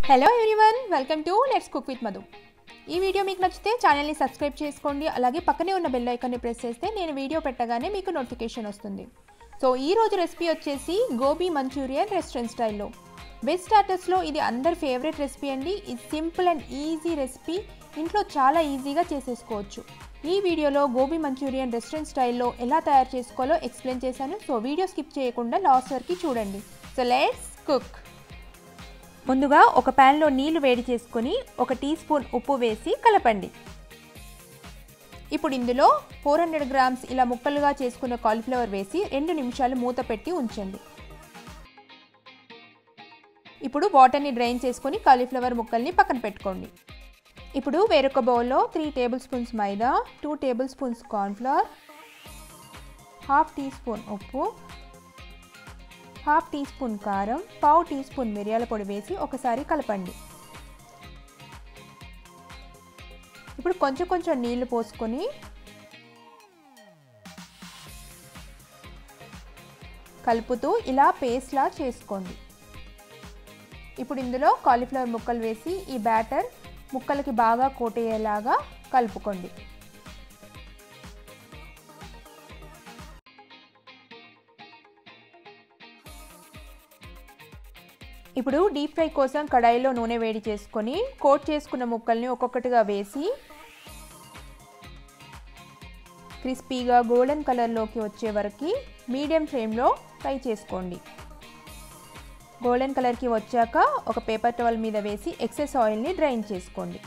hello everyone welcome to let's cook with Madhu ఈ వీడియో మీకు నచ్చితే ఛానల్ని సబ్స్క్రైబ్ చేసుకోండి అలాగే పక్కనే ఉన్న బెల్ ఐకాన్ని ప్రెస్ చేస్తే నేను వీడియో పెట్టగానే మీకు నోటిఫికేషన్ వస్తుంది సో ఈ రోజు రెసిపీ వచ్చేసి గోబీ మంచూరియన్ రెస్టారెంట్ స్టైల్లో వెజ్ స్టార్టర్స్లో ఇది అందరి ఫేవరెట్ రెసిపీ అండి ఇది సింపుల్ అండ్ ఈజీ రెసిపీ ఇంట్లో చాలా ఈజీగా చేసేసుకోవచ్చు ఈ వీడియోలో గోబీ మంచూరియన్ రెస్టారెంట్ స్టైల్లో ఎలా తయారు చేసుకోవాలో ఎక్స్ప్లెయిన్ చేశాను సో వీడియో స్కిప్ చేయకుండా లాస్ట్ వరకు చూడండి సో లెట్స్ కుక్ ముందుగా ఒక ప్యాన్లో నీళ్లు వేడి చేసుకొని ఒక టీ స్పూన్ ఉప్పు వేసి కలపండి ఇప్పుడు ఇందులో ఫోర్ హండ్రెడ్ గ్రామ్స్ ఇలా ముక్కలుగా చేసుకున్న కాలీఫ్లవర్ వేసి రెండు నిమిషాలు మూత పెట్టి ఉంచండి ఇప్పుడు వాటర్ని డ్రైన్ చేసుకొని కాలీఫ్లవర్ ముక్కల్ని పక్కన పెట్టుకోండి ఇప్పుడు వేరొక బౌల్లో three tablespoons maida two tablespoons cornflour half teaspoon ఉప్పు హాఫ్ టీ స్పూన్ కారం పావు టీ స్పూన్ మిరియాల పొడి వేసి ఒకసారి కలపండి ఇప్పుడు కొంచెం కొంచెం నీళ్లు పోసుకొని కలుపుతూ ఇలా పేస్ట్లా చేసుకోండి ఇప్పుడు ఇందులో కాలీఫ్లవర్ ముక్కలు వేసి ఈ బ్యాటర్ ముక్కలకి బాగా కోటయ్యేలాగా కలుపుకోండి ఇప్పుడు డీప్ ఫ్రై కోసం కడాయిలో నూనె వేడి చేసుకొని కోట్ చేసుకున్న ముక్కల్ని ఒక్కొక్కటిగా వేసి క్రిస్పీగా గోల్డెన్ కలర్లోకి వచ్చే వరకు మీడియం ఫ్లేమ్లో ఫ్రై చేసుకోండి గోల్డెన్ కలర్కి వచ్చాక ఒక పేపర్ టవల్ మీద వేసి ఎక్సెస్ ఆయిల్ని డ్రైన్ చేసుకోండి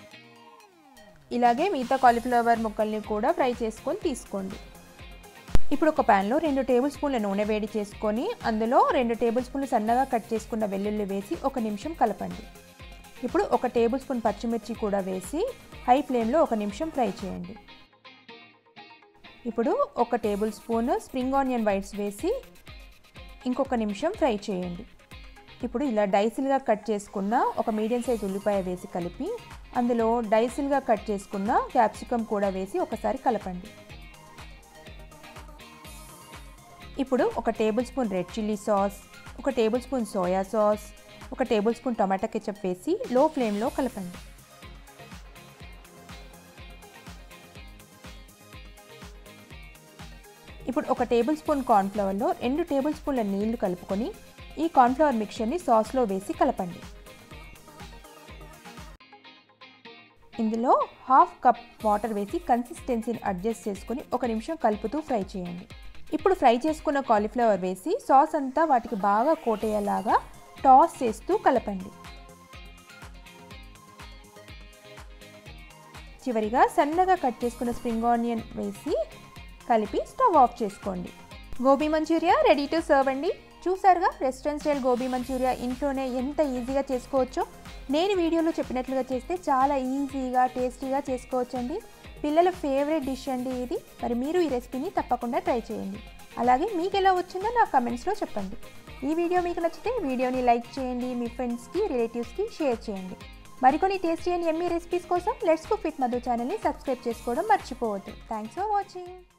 ఇలాగే మిగతా కాలీఫ్లవర్ ముక్కల్ని కూడా ఫ్రై చేసుకొని తీసుకోండి ఇప్పుడు ఒక ప్యాన్లో రెండు టేబుల్ స్పూన్ల నూనె వేడి చేసుకొని అందులో రెండు టేబుల్ స్పూన్లు సన్నగా కట్ చేసుకున్న వెల్లుల్లి వేసి ఒక నిమిషం కలపండి ఇప్పుడు ఒక టేబుల్ స్పూన్ పచ్చిమిర్చి కూడా వేసి హై ఫ్లేమ్లో ఒక నిమిషం ఫ్రై చేయండి ఇప్పుడు ఒక tablespoon spring onion whites వేసి ఇంకొక నిమిషం ఫ్రై చేయండి ఇప్పుడు ఇలా డైసిల్గా కట్ చేసుకున్న ఒక మీడియం సైజ్ ఉల్లిపాయ వేసి కలిపి అందులో డైసిల్గా కట్ చేసుకున్న క్యాప్సికమ్ కూడా వేసి ఒకసారి కలపండి ఇప్పుడు ఒక tablespoon red chilli sauce ఒక టేబుల్ స్పూన్ సోయా సాస్ ఒక టేబుల్ స్పూన్ టమాటా కెచప్ వేసి లో ఫ్లేమ్లో కలపండి ఇప్పుడు ఒక టేబుల్ స్పూన్ కార్న్ఫ్లవర్లో రెండు టేబుల్ స్పూన్ల నీళ్లు కలుపుకొని ఈ కార్న్ఫ్లవర్ మిక్చర్ని సాస్లో వేసి కలపండి ఇందులో హాఫ్ కప్ వాటర్ వేసి కన్సిస్టెన్సీని అడ్జస్ట్ చేసుకొని ఒక నిమిషం కలుపుతూ ఫ్రై చేయండి ఇప్పుడు ఫ్రై చేసుకున్న కాలీఫ్లవర్ వేసి సాస్ అంతా వాటికి బాగా కోటయ్యేలాగా టాస్ చేస్తూ కలపండి చివరిగా సన్నగా కట్ చేసుకున్న స్ప్రింగ్ ఆనియన్ వేసి కలిపి స్టవ్ ఆఫ్ చేసుకోండి gobi Manchuria ready to serve అండి చూసారుగా రెస్టారెంట్ స్టైల్ గోబీ మంచూరియా ఇంట్లోనే ఎంత ఈజీగా చేసుకోవచ్చో నేను వీడియోలో చెప్పినట్లుగా చేస్తే చాలా ఈజీగా టేస్టీగా చేసుకోవచ్చండి పిల్లల ఫేవరెట్ డిష్ అండి ఇది మరి మీరు ఈ రెసిపీని తప్పకుండా ట్రై చేయండి అలాగే మీకు ఎలా వచ్చిందో నా కమెంట్స్లో చెప్పండి ఈ వీడియో మీకు నచ్చితే వీడియోని లైక్ చేయండి మీ ఫ్రెండ్స్కి రిలేటివ్స్కి షేర్ చేయండి మరికొన్ని టేస్టీ అండ్ ఎమ్మీ రెసిపీస్ కోసం లెట్స్ కుక్ విత్ మధు ఛానల్ని సబ్స్క్రైబ్ చేసుకోవడం మర్చిపోవద్దు థ్యాంక్స్ ఫర్ వాచింగ్